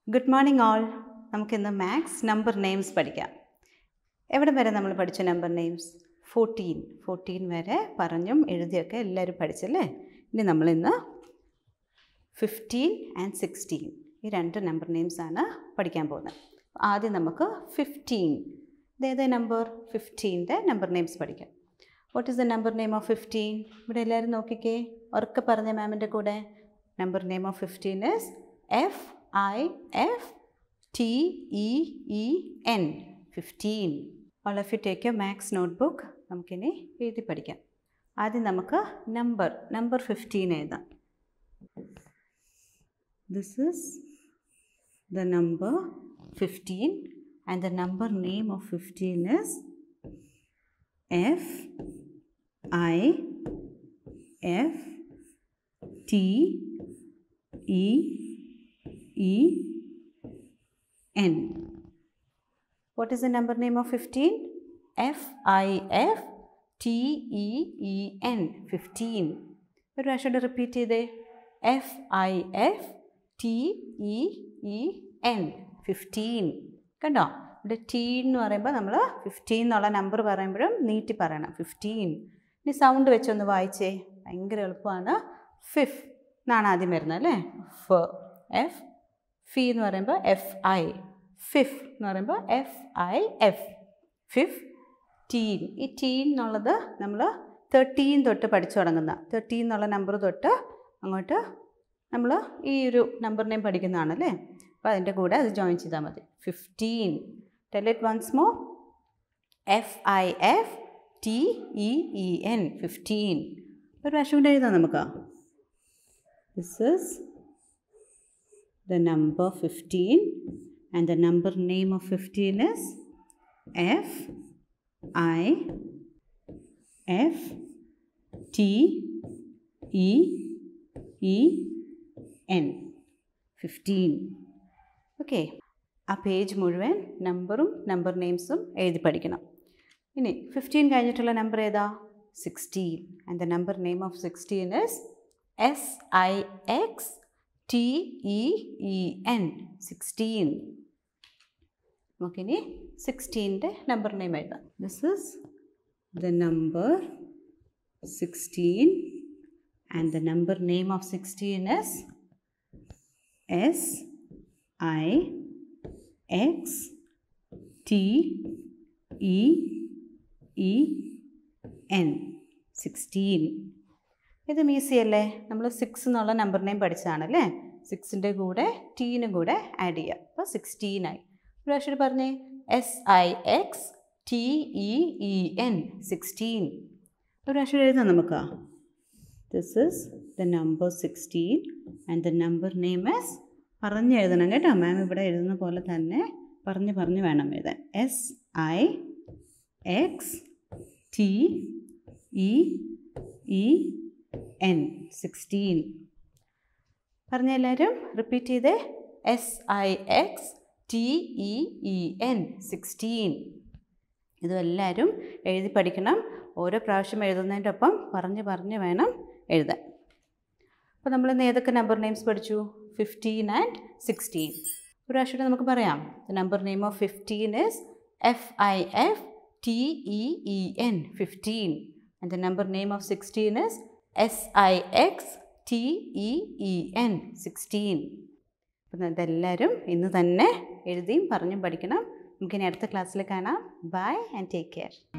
Good morning all നമുക്കിന്ന് maths number names പഠിക്കാം എവിടെ വരെ നമ്മൾ പഠിച്ചു നമ്പർ നെയിംസ് ഫോർട്ടീൻ ഫോർട്ടീൻ വരെ പറഞ്ഞും എഴുതിയൊക്കെ എല്ലാവരും പഠിച്ചല്ലേ ഇനി നമ്മളിന്ന് ഫിഫ്റ്റീൻ ആൻഡ് സിക്സ്റ്റീൻ ഈ രണ്ട് നമ്പർ നെയിംസ് ആണ് പഠിക്കാൻ പോകുന്നത് ആദ്യം നമുക്ക് ഫിഫ്റ്റീൻ ഇതേതേ നമ്പർ ഫിഫ്റ്റീൻ്റെ നമ്പർ നെയിംസ് പഠിക്കാം what is the number name of fifteen ഇവിടെ എല്ലാവരും നോക്കിക്കേ ഉറക്കെ പറഞ്ഞ മാമിൻ്റെ കൂടെ number name of fifteen is F I F T E E N fifteen all of you take you maths notebook നമുക്കിനി എഴുതി പഠിക്കാം ആദ്യം നമുക്ക് നമ്പർ നമ്പർ ഫിഫ്റ്റീൻ എഴുതാം this is the number 15 and the number name of 15 is F I F T E E N. What is the number name of 15? F I F T E E N 15. ഒരു പ്രാവശ്യം repeat ചെയ്തേ F I F T E E N fifteen കണ്ടോ ഇവിടെ T എന്ന് പറയുമ്പോൾ നമ്മൾ fifteen എന്നുള്ള number പറയുമ്പോഴും നീട്ടി പറയണം ഫിഫ്റ്റീൻ ഇനി സൗണ്ട് വെച്ചൊന്ന് വായിച്ചേ ഭയങ്കര എളുപ്പമാണ് ഫിഫ് എന്നാണ് ആദ്യം വരുന്നത് അല്ലേ ഫ് എഫ് ഫി എന്ന് പറയുമ്പോൾ എഫ് ഐ ഫിഫ് എന്ന് പറയുമ്പോൾ F I F fif teen ഈ ടീൻ എന്നുള്ളത് നമ്മൾ തേർട്ടീൻ തൊട്ട് പഠിച്ചു തുടങ്ങുന്ന തേർട്ടീൻ എന്നുള്ള നമ്പർ തൊട്ട് അങ്ങോട്ട് നമ്മൾ ഈ ഒരു നമ്പർ നെയിം പഠിക്കുന്നതാണ് അല്ലേ അപ്പോൾ അതിൻ്റെ കൂടെ അത് ജോയിൻ ചെയ്താൽ മതി fifteen tell it once more F I F T E E N fifteen ഒരു പ്രാവശ്യം കൂടെ എഴുതാം നമുക്ക് this is the number fifteen and the number name of fifteen is F I F T E E N fifteen okay ആ page മുഴുവൻ നമ്പറും number നെയിംസും എഴുതി പഠിക്കണം ഇനി ഫിഫ്റ്റീൻ കഴിഞ്ഞിട്ടുള്ള നമ്പർ ഏതാ sixteen and the number name of sixteen is S I X T E E N sixteen നമുക്കിനി സിക്സ്റ്റീൻ്റെ നമ്പർ നെയിം എഴുതാം this is the number sixteen and the number name of 16 is S I X T E E N 16 ഇത് easy അല്ലേ നമ്മൾ six എന്നുള്ള number name പഠിച്ചതാണല്ലേ സിക്സിൻ്റെ കൂടെ ടീനും കൂടെ add ചെയ്യുക അപ്പോൾ സിക്സ്റ്റീൻ ആയി ഒരു പ്രാവശ്യം പറഞ്ഞേ S I X T E E N sixteen ഒരു പ്രാവശ്യം എഴുതാം നമുക്ക് this is the number sixteen and the number name S പറഞ്ഞ് എഴുതണം കേട്ടോ മാം ഇവിടെ എഴുതുന്ന പോലെ തന്നെ പറഞ്ഞ് പറഞ്ഞ് വേണം എഴുതാൻ S I X T E E N sixteen പറഞ്ഞ എല്ലാവരും റിപ്പീറ്റ് ചെയ്തേ S I X T E E N sixteen ഇതും എല്ലാവരും എഴുതി പഠിക്കണം ഓരോ പ്രാവശ്യം എഴുതുന്നതിൻ്റെ ഒപ്പം പറഞ്ഞ് പറഞ്ഞ് വേണം എഴുതാൻ അപ്പോൾ നമ്മൾ ഇന്ന് ഏതൊക്കെ നമ്പർ നെയിംസ് പഠിച്ചു ഫിഫ്റ്റീൻ ആൻഡ് സിക്സ്റ്റീൻ ഒരു പ്രാവശ്യം നമുക്ക് പറയാം the number name of fifteen is F I F T E E N fifteen and the number name of sixteen is S I X T E E N sixteen അപ്പം ഇതെല്ലാവരും ഇന്ന് തന്നെ എഴുതിയും പറഞ്ഞും പഠിക്കണം നമുക്കിനി അടുത്ത ക്ലാസ്സിൽ കാണാം ബൈ ആൻഡ് ടേക്ക് കെയർ